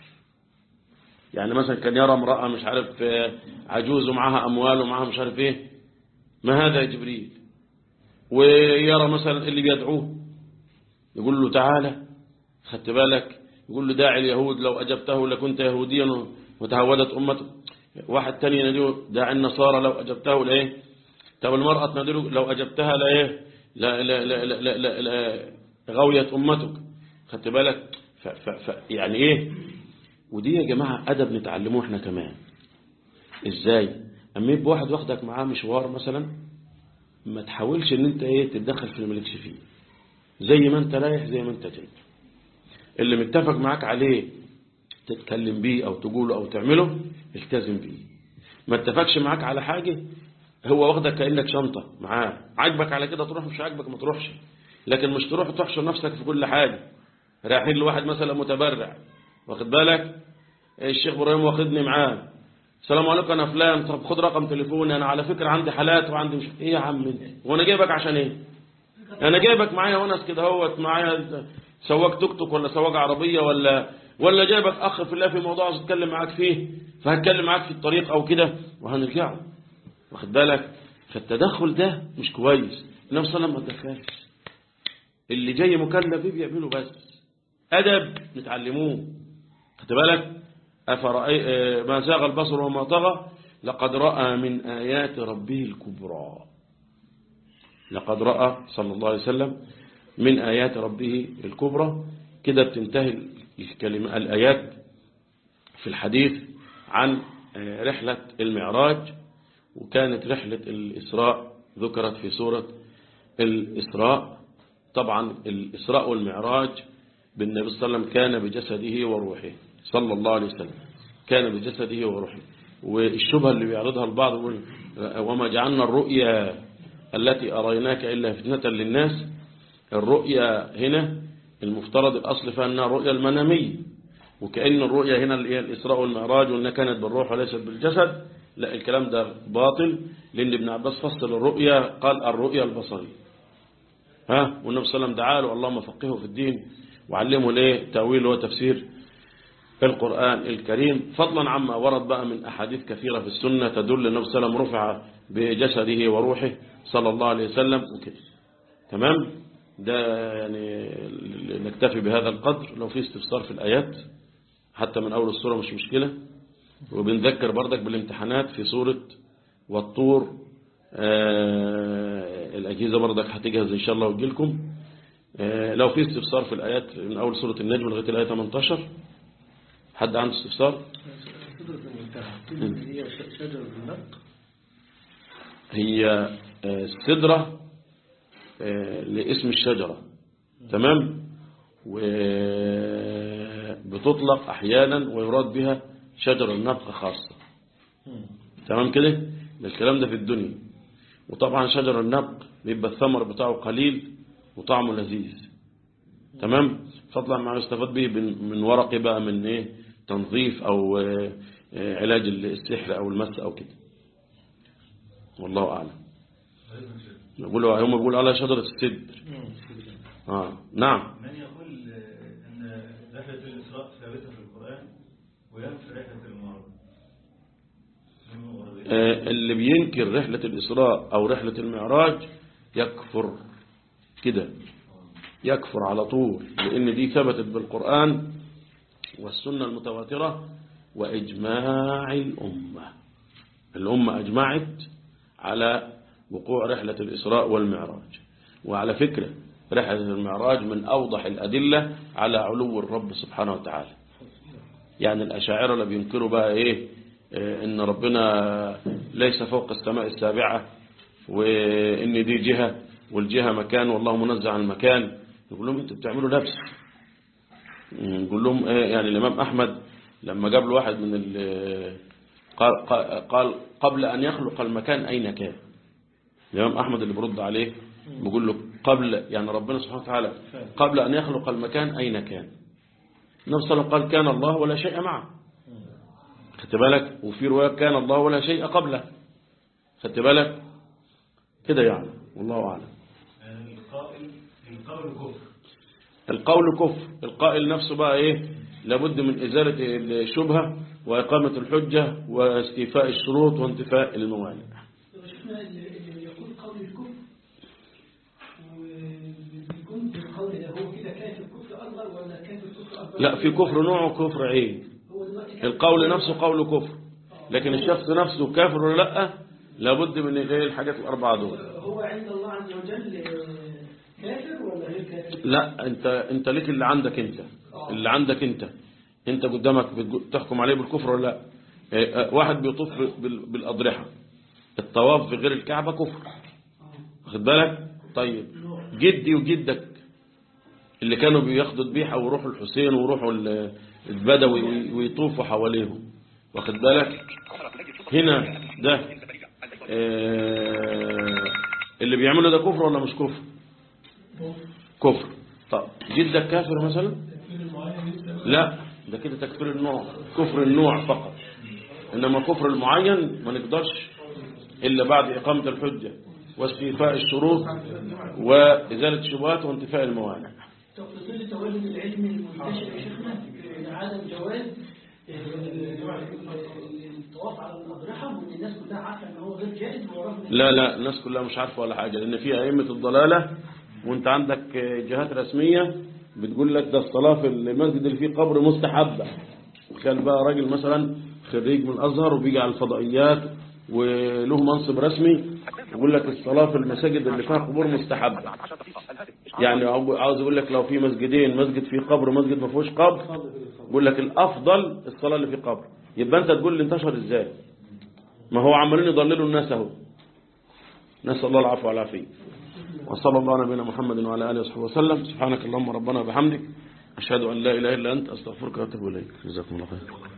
يعني مثلا كان يرى امرأة مش عارف آه، عجوز ومعها أموال ومعها مش عارف إيه ما هذا يا جبريل ويرى مثلا اللي بيدعوه يقول له تعالى خدت بالك يقول له داعي اليهود لو أجبته لكنت يهوديا وتهودت أمته واحد تاني يناديه داعي النصارى لو أجبته لإيه طب المرأة تناديه لو أجبتها لإيه لا لا لا لا لا لا لا غويت أمتك خدت بالك ف ف ف يعني إيه ودي يا جماعة أدب نتعلمه إحنا كمان إزاي أما يبقى واحد واخدك معاه مشوار مثلا ما تحاولش ان انت ايه تتدخل في اللي مالكش فيه زي ما انت رايح زي ما انت جاي اللي متفق معاك عليه تتكلم بيه او تقوله او تعمله التزم بيه ما اتفقش معاك على حاجة هو واخدك كأنك شنطة معاه عاجبك على كده تروح مش عاجبك ما تروحش لكن مش تروح تحشر نفسك في كل حاجة رايحين لواحد مثلا متبرع واخد بالك الشيخ ابراهيم واخدني معاه السلام عليكم انا فلان طب خد رقم تليفوني انا على فكرة عندي حالات وعندي مش ايه يا عم انت وانا جايبك عشان ايه انا جايبك معايا وناس كده اهوت معايا سواق توك توك ولا سواق عربية ولا ولا جايبك اخ في الله في موضوع عايز اتكلم معاك فيه فهتكلم معاك في الطريق او كده وهنرجعه واخد بالك فالتدخل ده مش كويس النبي صلى الله عليه وسلم ما تدخلش اللي جاي مكلف بيه بيعمله بس ادب نتعلموه خدت بالك أفرأي ما زاغ البصر وما طغى لقد رأى من آيات ربه الكبرى لقد رأى صلى الله عليه وسلم من آيات ربه الكبرى كده بتنتهي الكلمة الآيات في الحديث عن رحلة المعراج وكانت رحلة الإسراء ذكرت في سورة الإسراء طبعا الإسراء والمعراج بالنبي صلى الله عليه وسلم كان بجسده وروحه صلى الله عليه وسلم كان بجسده وروحه والشبهة اللي بيعرضها البعض يقول وما جعلنا الرؤيا التي أريناك إلا فتنة للناس الرؤيا هنا المفترض الأصل فيها أنها رؤيا المنامية وكأن الرؤيا هنا اللي هي الإسراء والمعراج وأنها كانت بالروح وليست بالجسد لا الكلام ده باطل لأن ابن عباس فصل الرؤيا قال الرؤيا البصرية ها والنبي صلى الله عليه وسلم دعا له اللهم فقهه في الدين وعلمه ليه تأويل وتفسير القرآن الكريم فضلا عما ورد بقى من أحاديث كثيرة في السنة تدل النبي صلى الله عليه وسلم رفع بجسده وروحه صلى الله عليه وسلم وكده تمام ده يعني نكتفي بهذا القدر لو في استفسار في الآيات حتى من أول السورة مش مشكلة وبنذكر بردك بالامتحانات في سورة والطور آه الأجهزة بردك هتجهز إن شاء الله وتجيلكم آه لو في استفسار في الآيات من أول سورة النجم لغاية الآية 18 حد عنده استفسار سدرة المنتهى هي شجرة النق هي السدرة لاسم الشجرة تمام وبتطلق أحيانا ويراد بها شجر النبق خاصة تمام كده ده الكلام ده في الدنيا وطبعا شجر النبق بيبقى الثمر بتاعه قليل وطعمه لذيذ تمام فضلا ما يستفاد به من ورقه بقى من ايه تنظيف او علاج السحر او المس او كده والله اعلم يقولوا هم بيقولوا على شجرة السدر اه نعم من يقول ان رحلة الاسراء ثابتة في القرآن وينفي رحلة المعراج آه اللي بينكر رحلة الإسراء أو رحلة المعراج يكفر كده يكفر على طول لأن دي ثبتت بالقرآن والسنة المتواترة وإجماع الأمة الأمة أجمعت على وقوع رحلة الإسراء والمعراج وعلى فكرة رحلة المعراج من أوضح الأدلة على علو الرب سبحانه وتعالى يعني الأشاعرة اللي بينكروا بقى إيه آه، إن ربنا ليس فوق السماء السابعة وإن دي جهة والجهة مكان والله منزع عن المكان يقول لهم أنتوا بتعملوا لبس نقول لهم إيه يعني الإمام أحمد لما جاب له واحد من ال قال, قال قبل أن يخلق المكان أين كان الإمام أحمد اللي برد عليه بيقول له قبل يعني ربنا سبحانه وتعالى قبل أن يخلق المكان أين كان النبي صلى الله عليه وسلم قال كان الله ولا شيء معه خدت بالك وفي رواية كان الله ولا شيء قبله خدت بالك كده يعني والله أعلم يعني القائل القول كفر القول كفر القائل نفسه بقى ايه لابد من إزالة الشبهة وإقامة الحجة واستيفاء الشروط وانتفاء الموانع شفنا اللي اللي يقول قول الكفر وبيكون في القول ده هو كده كافر كفر أصغر ولا كافر كفر أكبر؟ لا في كفر نوع وكفر عين هو دلوقتي كافر القول نفسه قول كفر لكن الشخص نفسه كافر ولا لا لابد من غير الحاجات الأربعة دول هو عند الله عز وجل آه، كافر ولا غير كافر؟ لا انت انت ليك اللي عندك انت اللي عندك انت انت قدامك بتقو- تحكم عليه بالكفر ولا لا اه، اه، واحد بيطوف بال- بالأضرحة الطواف في غير الكعبة كفر واخد بالك طيب جدي وجدك اللي كانوا بياخدوا ذبيحه ويروحوا الحسين ويروحوا ال- البدوي وي- ويطوفوا حواليهم واخد بالك هنا ده اه، اللي بيعملوا ده كفر ولا مش كفر كفر طب جدك كافر مثلا لا ده كده تكفير النوع كفر النوع فقط إنما كفر المعين ما نقدرش إلا بعد إقامة الحجة واستيفاء الشروط وإزالة الشبهات وانتفاء الموانع تقصد التوازن العلمي المنتشر يا شيخنا آه، عدم جواز آه، الطواف على الأضرحة وإن الناس كلها عارفة إن هو غير جائز ورغم إن- لا لا الناس كلها مش عارفة ولا حاجة لأن في أئمة الضلالة وانت عندك جهات رسمية بتقول لك ده الصلاة في المسجد اللي فيه قبر مستحبة كان بقى راجل مثلا خريج من الأزهر وبيجي على الفضائيات وله منصب رسمي يقول لك الصلاة في المساجد اللي فيها قبور مستحبة يعني عاوز يقول لك لو في مسجدين مسجد فيه قبر ومسجد ما فيهوش قبر يقول لك الأفضل الصلاة اللي فيه قبر يبقى أنت تقول لي انتشر إزاي ما هو عمالين يضللوا الناس اهو نسأل الله العفو والعافية وصلى الله على نبينا محمد وعلى آله وصحبه وسلم سبحانك اللهم ربنا وبحمدك أشهد أن لا إله إلا أنت أستغفرك وأتوب إليك جزاكم الله خير